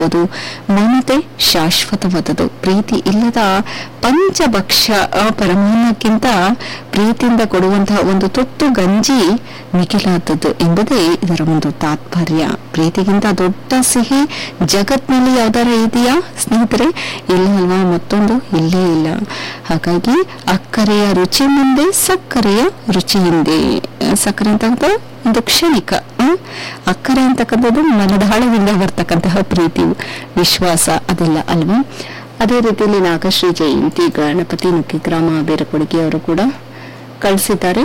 ಅದು ಮಮತೆ ಶಾಶ್ವತವಾದದ್ದು ಪ್ರೀತಿ ಇಲ್ಲದ ಪಂಚಭಕ್ಷ ಆ, ಪರಮಾನ್ನಕ್ಕಿಂತ ಪ್ರೀತಿಯಿಂದ ಕೊಡುವಂತಹ ಒಂದು ತುತ್ತು ಗಂಜಿ ಮಿಗಿಲಾದದ್ದು ಎಂಬುದೇ ಇದರ ಒಂದು ತಾತ್ಪರ್ಯ ಪ್ರೀತಿಗಿಂತ ದೊಡ್ಡ ಸಿಹಿ ಜಗತ್ನಲ್ಲಿ ಯಾವ್ದಾರ ಇದೆಯಾ ಸ್ನೇಹಿತರೆ ಇಲ್ಲ ಅಲ್ವಾ ಮತ್ತೊಂದು ಇಲ್ಲೇ ಇಲ್ಲ ಹಾಗಾಗಿ ಅಕ್ಕರೆಯ ರುಚಿ ಮುಂದೆ ಸಕ್ಕರೆಯ ರುಚಿ ಹಿಂದೆ ಆ, ಸಕ್ಕರೆ ಅಂತ ಒಂದು ಕ್ಷಣಿಕ ಆ? ಅಕ್ಕರೆ ಅಂತಕ್ಕಂಥದ್ದು ಮನದಾಳದಿಂದ ಬರ್ತಕ್ಕಂತಹ ಪ್ರೀತಿ ವಿಶ್ವಾಸ ಅದೆಲ್ಲ ಅಲ್ವಾ ಅದೇ ರೀತಿಯಲ್ಲಿ ನಾಗಶ್ರೀ ಜಯಂತಿ ಗಣಪತಿ ನುಕ್ಕಿ ಗ್ರಾಮ ಬೇರಕೊಡುಗೆ ಅವರು ಕೂಡ ಕಳಿಸಿದ್ದಾರೆ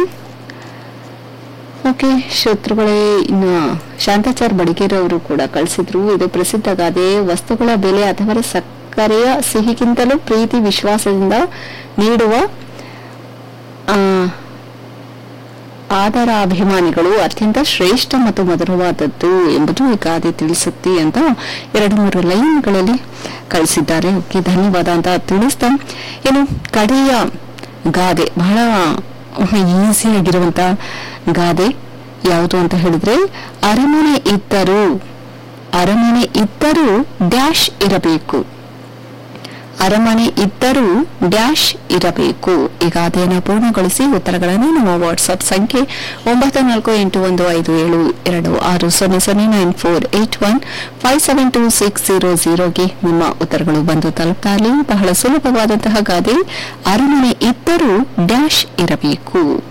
ಓಕೆ ಶ್ರೋತೃಗಳೇ ಇನ್ನು ಶಾಂತಾಚಾರ್ ಬಡಿಗೇರ್ ಅವರು ಕೂಡ ಕಳಿಸಿದ್ರು ಇದು ಪ್ರಸಿದ್ಧ ಗಾದೆ ವಸ್ತುಗಳ ಬೆಲೆ ಅಥವಾ ಸಕ್ಕರೆಯ ಸಿಹಿಗಿಂತಲೂ ಪ್ರೀತಿ ವಿಶ್ವಾಸದಿಂದ ನೀಡುವ ಆ, ಆದರ ಅಭಿಮಾನಿಗಳು ಅತ್ಯಂತ ಶ್ರೇಷ್ಠ ಮತ್ತು ಮಧುರವಾದದ್ದು ಎಂಬುದು ಈ ಗಾದೆ ತಿಳಿಸುತ್ತೆ ಅಂತ ಎರಡು ಮೂರು ಲೈನ್ಗಳಲ್ಲಿ ಕಳಿಸಿದ್ದಾರೆ ಓಕೆ ಧನ್ಯವಾದ ಅಂತ ತಿಳಿಸ್ತಾ ಏನು ಕಡೆಯ ಗಾದೆ ಬಹಳ ಈಸಿ ಆಗಿರುವಂತ ಗಾದೆ ಯಾವುದು ಅಂತ ಹೇಳಿದ್ರೆ ಅರಮನೆ ಇದ್ದರೂ ಅರಮನೆ ಇದ್ದರೂ ಡ್ಯಾಶ್ ಇರಬೇಕು ಅರಮನೆ ಇದ್ದರೂ ಡ್ಯಾಶ್ ಇರಬೇಕು ಈ ಗಾದೆಯನ್ನು ಪೂರ್ಣಗೊಳಿಸಿ ಉತ್ತರಗಳನ್ನು ನಮ್ಮ ವಾಟ್ಸ್ಆಪ್ ಸಂಖ್ಯೆ ಒಂಬತ್ತು ನಾಲ್ಕು ಎಂಟು ಒಂದು ಐದು ಏಳು ಎರಡು ಆರು ಸೊನ್ನೆ ಸೊನ್ನೆ nine four eight one five seven two six zero ಜೀರೋಗೆ ನಿಮ್ಮ ಉತ್ತರಗಳು ಬಂದು ತಲುಪ್ತಾಲಿ ಬಹಳ ಸುಲಭವಾದಂತಹ ಗಾದೆ ಅರಮನೆ ಇದ್ದರೂ ಡ್ಯಾಶ್ ಇರಬೇಕು